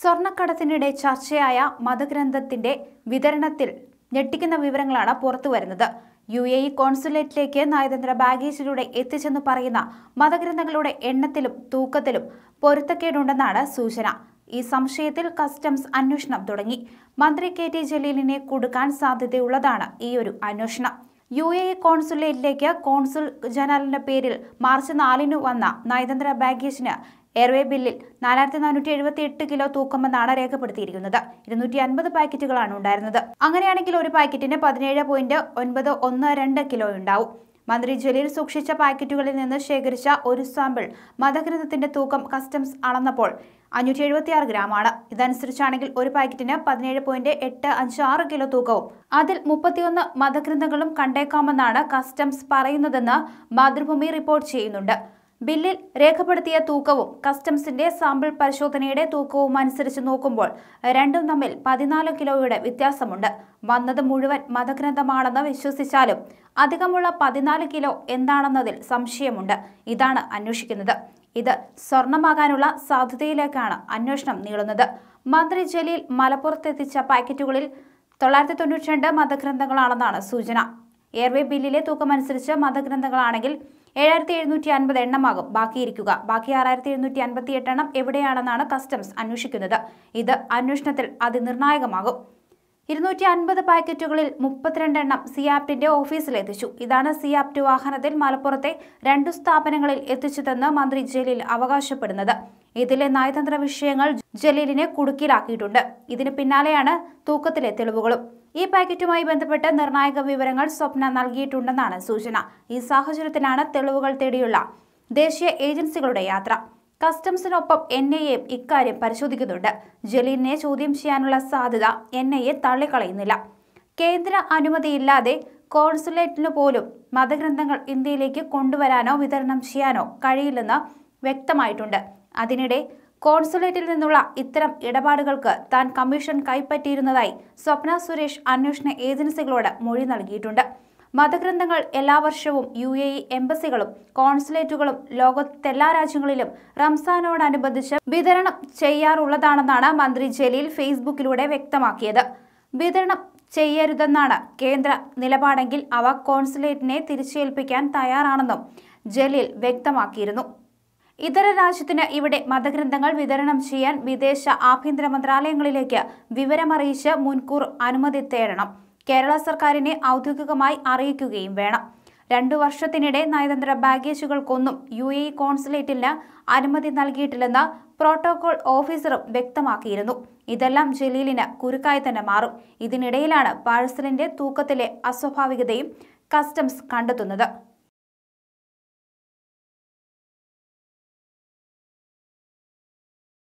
സ്വർണ്ണക്കടത്തിനിടെ ചർച്ചയായ മതഗ്രന്ഥത്തിന്റെ വിതരണത്തിൽ ഞെട്ടിക്കുന്ന വിവരങ്ങളാണ് പുറത്തുവരുന്നത് യു എ ഇ കോൺസുലേറ്റിലേക്ക് നയതന്ത്ര ബാഗേജിലൂടെ എത്തിച്ചെന്ന് പറയുന്ന മതഗ്രന്ഥങ്ങളുടെ എണ്ണത്തിലും തൂക്കത്തിലും പൊരുത്തക്കേടുണ്ടെന്നാണ് സൂചന ഈ സംശയത്തിൽ കസ്റ്റംസ് അന്വേഷണം തുടങ്ങി മന്ത്രി കെ ടി ജലീലിനെ കൊടുക്കാൻ സാധ്യതയുള്ളതാണ് ഈ ഒരു അന്വേഷണം യു എ ഇ കോൺസുലേറ്റിലേക്ക് കോൺസുൽ ജനറലിന്റെ പേരിൽ മാർച്ച് നാലിന് വന്ന നയതന്ത്ര ബാഗേജിന് എയർവേ ബില്ലിൽ നാലായിരത്തി നാനൂറ്റി എഴുപത്തി എട്ട് കിലോ തൂക്കമെന്നാണ് രേഖപ്പെടുത്തിയിരിക്കുന്നത് ഇരുന്നൂറ്റി അൻപത് പാക്കറ്റുകളാണ് ഉണ്ടായിരുന്നത് അങ്ങനെയാണെങ്കിൽ ഒരു പാക്കറ്റിന് പതിനേഴ് പോയിന്റ് ഒൻപത് ഒന്ന് രണ്ട് കിലോ ഉണ്ടാവും മന്ത്രി ജലീൽ സൂക്ഷിച്ച പാക്കറ്റുകളിൽ നിന്ന് ശേഖരിച്ച ഒരു സാമ്പിൾ മതഗ്രന്ഥത്തിന്റെ തൂക്കം കസ്റ്റംസ് അളന്നപ്പോൾ അഞ്ഞൂറ്റി എഴുപത്തിയാറ് ഗ്രാമാണ് ഇതനുസരിച്ചാണെങ്കിൽ ഒരു പാക്കറ്റിന് പതിനേഴ് പോയിന്റ് എട്ട് അഞ്ച് ആറ് കിലോ തൂക്കവും അതിൽ മുപ്പത്തിയൊന്ന് മതഗ്രന്ഥങ്ങളും കണ്ടേക്കാമെന്നാണ് കസ്റ്റംസ് പറയുന്നതെന്ന് മാതൃഭൂമി റിപ്പോർട്ട് ചെയ്യുന്നുണ്ട് ബില്ലിൽ രേഖപ്പെടുത്തിയ തൂക്കവും കസ്റ്റംസിന്റെ സാമ്പിൾ പരിശോധനയുടെ തൂക്കവും അനുസരിച്ച് നോക്കുമ്പോൾ രണ്ടും തമ്മിൽ പതിനാല് കിലോയുടെ വ്യത്യാസമുണ്ട് വന്നത് മുഴുവൻ മതഗ്രന്ഥമാണെന്ന് വിശ്വസിച്ചാലും അധികമുള്ള പതിനാല് കിലോ എന്താണെന്നതിൽ സംശയമുണ്ട് ഇതാണ് അന്വേഷിക്കുന്നത് ഇത് സ്വർണമാകാനുള്ള സാധ്യതയിലേക്കാണ് അന്വേഷണം നീളുന്നത് മന്ത്രി ജലീൽ മലപ്പുറത്തെത്തിച്ച പാക്കറ്റുകളിൽ തൊള്ളായിരത്തി തൊണ്ണൂറ്റി രണ്ട് മതഗ്രന്ഥങ്ങളാണെന്നാണ് സൂചന എയർവേ ബില്ലിലെ തൂക്കമനുസരിച്ച് മതഗ്രന്ഥങ്ങളാണെങ്കിൽ ഏഴായിരത്തി എഴുന്നൂറ്റി അൻപത് എണ്ണമാകും ബാക്കിയിരിക്കുക ബാക്കി ആറായിരത്തി എഴുന്നൂറ്റി അൻപത്തി എട്ട് എണ്ണം എവിടെയാണെന്നാണ് കസ്റ്റംസ് അന്വേഷിക്കുന്നത് ഇത് അന്വേഷണത്തിൽ അതിനിർണായകമാകും ഇരുന്നൂറ്റി അൻപത് പാക്കറ്റുകളിൽ മുപ്പത്തിരണ്ട് എണ്ണം സിയാപ്റ്റിന്റെ ഓഫീസിലെത്തിച്ചു ഇതാണ് സിയാപ്റ്റ് വാഹനത്തിൽ മലപ്പുറത്തെ രണ്ടു സ്ഥാപനങ്ങളിൽ എത്തിച്ചതെന്ന് മന്ത്രി ജലീൽ അവകാശപ്പെടുന്നത് ഇതിലെ നയതന്ത്ര വിഷയങ്ങൾ ജലീലിനെ കുടുക്കിലാക്കിയിട്ടുണ്ട് ഇതിന് പിന്നാലെയാണ് തൂക്കത്തിലെ തെളിവുകളും ഈ പാക്കറ്റുമായി ബന്ധപ്പെട്ട് നിർണായക വിവരങ്ങൾ സ്വപ്ന നൽകിയിട്ടുണ്ടെന്നാണ് സൂചന ഈ സാഹചര്യത്തിലാണ് തെളിവുകൾ തേടിയുള്ള ദേശീയ ഏജൻസികളുടെ യാത്ര കസ്റ്റംസിനൊപ്പം എൻ ഐ എ ഇക്കാര്യം പരിശോധിക്കുന്നുണ്ട് ജലീലിനെ ചോദ്യം ചെയ്യാനുള്ള സാധ്യത എൻ ഐ എ തള്ളിക്കളയുന്നില്ല കേന്ദ്ര അനുമതിയില്ലാതെ കോൺസുലേറ്റിന് പോലും മതഗ്രന്ഥങ്ങൾ ഇന്ത്യയിലേക്ക് കൊണ്ടുവരാനോ വിതരണം ചെയ്യാനോ കഴിയില്ലെന്ന് വ്യക്തമായിട്ടുണ്ട് അതിനിടെ കോൺസുലേറ്റിൽ നിന്നുള്ള ഇത്തരം ഇടപാടുകൾക്ക് താൻ കമ്മീഷൻ കൈപ്പറ്റിയിരുന്നതായി സ്വപ്ന സുരേഷ് അന്വേഷണ ഏജൻസികളോട് മൊഴി നൽകിയിട്ടുണ്ട് മതഗ്രന്ഥങ്ങൾ എല്ലാ വർഷവും യു എ ഇ എംബസികളും കോൺസുലേറ്റുകളും ലോകത്തെല്ലാ രാജ്യങ്ങളിലും റംസാനോടനുബന്ധിച്ച് വിതരണം ചെയ്യാറുള്ളതാണെന്നാണ് മന്ത്രി ജലീൽ ഫേസ്ബുക്കിലൂടെ വ്യക്തമാക്കിയത് വിതരണം ചെയ്യരുതെന്നാണ് കേന്ദ്ര നിലപാടെങ്കിൽ അവ കോൺസുലേറ്റിനെ തിരിച്ചേൽപ്പിക്കാൻ തയ്യാറാണെന്നും ജലീൽ വ്യക്തമാക്കിയിരുന്നു ഇതര രാജ്യത്തിന് ഇവിടെ മതഗ്രന്ഥങ്ങൾ വിതരണം ചെയ്യാൻ വിദേശ ആഭ്യന്തര മന്ത്രാലയങ്ങളിലേക്ക് വിവരമറിയിച്ച് മുൻകൂർ അനുമതി തേടണം കേരള സർക്കാരിനെ ഔദ്യോഗികമായി അറിയിക്കുകയും വേണം രണ്ടു വർഷത്തിനിടെ നയതന്ത്ര ബാഗേജുകൾക്കൊന്നും യു എ ഇ കോൺസുലേറ്റിന് അനുമതി നൽകിയിട്ടില്ലെന്ന് പ്രോട്ടോകോൾ ഓഫീസറും വ്യക്തമാക്കിയിരുന്നു ഇതെല്ലാം ജലീലിന് കുരുക്കായി തന്നെ മാറും ഇതിനിടയിലാണ് പാഴ്സലിന്റെ തൂക്കത്തിലെ അസ്വാഭാവികതയും കസ്റ്റംസ് കണ്ടെത്തുന്നത്